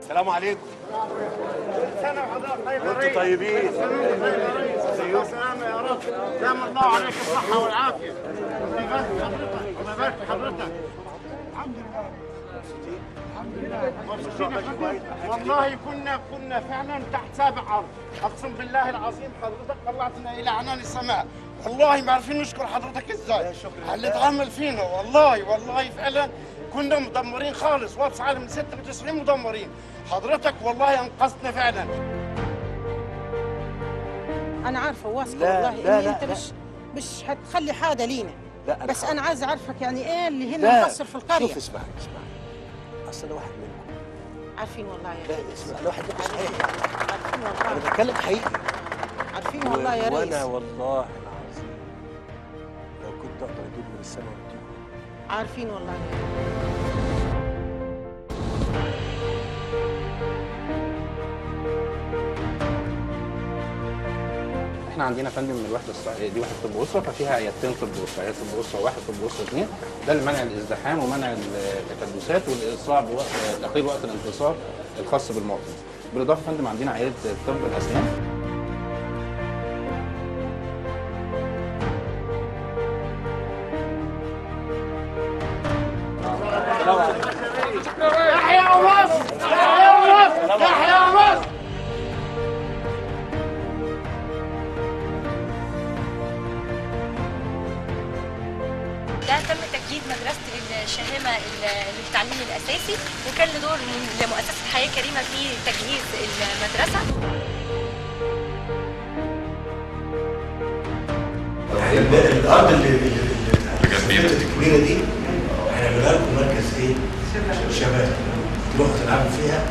السلام عليكم سنة وحضرتك طيب يا وانتم ريس. طيبين يا سلام يا رب دام الله عليك الصحة والعافية الله يبارك حضرتك الله يبارك حضرتك الحمد لله الحمد لله مبسوطين يا فندم. والله كنا كنا فعلا تحت سابع ارض اقسم بالله العظيم حضرتك طلعتنا الى عنان السماء والله ما عارفين نشكر حضرتك ازاي على اللي اتعمل فينا والله والله فعلا كنا مدمرين خالص وابس عالم من 96 مدمرين حضرتك والله انقذتنا فعلا انا عارفه واثقه لا، والله لا، اني لا، انت لا. مش مش هتخلي حاجه لينا لا أنا بس انا عايزه اعرفك يعني ايه اللي هنا لا مقصر في القريه شوف اسمعي اسمعي اصل انا واحد منكم عارفين والله يا لا ريس اسمع انا واحد منكم صحيح عارفين انا والله بتكلم حقيقي عارفين والله يا ريس وانا والله العظيم لو كنت اقدر اجيب من السماء واديكم عارفين والله يا ريس احنا عندنا يا فندم من الوحده الصحيه دي وحده طب اسره ففيها عيادتين طب اسره عياده طب اسره واحد طب اسره اثنين ده لمنع الازدحام ومنع التكدسات والاسراع بوقت تقليل وقت الانتصار الخاص بالمواطن بالاضافه يا فندم عندنا عياده طب الاسنان يحيى مصر يحيى مصر يحيى مصر ده تم تجديد مدرسة الشهامة للتعليم الأساسي وكان له دور من- لمؤسسة حياة كريمة في تجهيز المدرسة يعني ال- الارض اللي اللي اللي الكبيره دي هنعملها لكم مركز ايه؟ شباب تروحوا تلعبوا فيها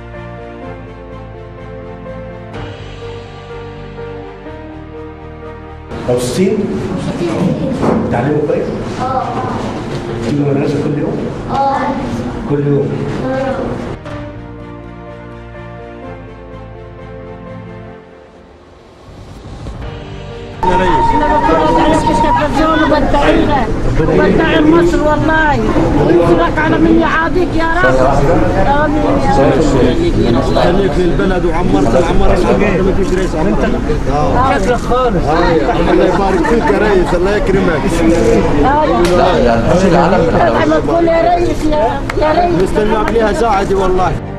مبسوطين؟ بتعلموا كويس؟ اه تيجوا المدرسه كل يوم؟ اه كل يوم انا بتفرج عليك في التلفزيون وبدعينا وبدعي مصر والله وينصرك على من يعاديك يا رب امين يا رب خليك في البلد وعمرت العمر العمر ما فيش رئيس انت شكلك خالص الله يبارك فيك يا ريس الله يكرمك ايوه ما تقول يا ريس يا يا ريس نستناك ليها ساعة دي والله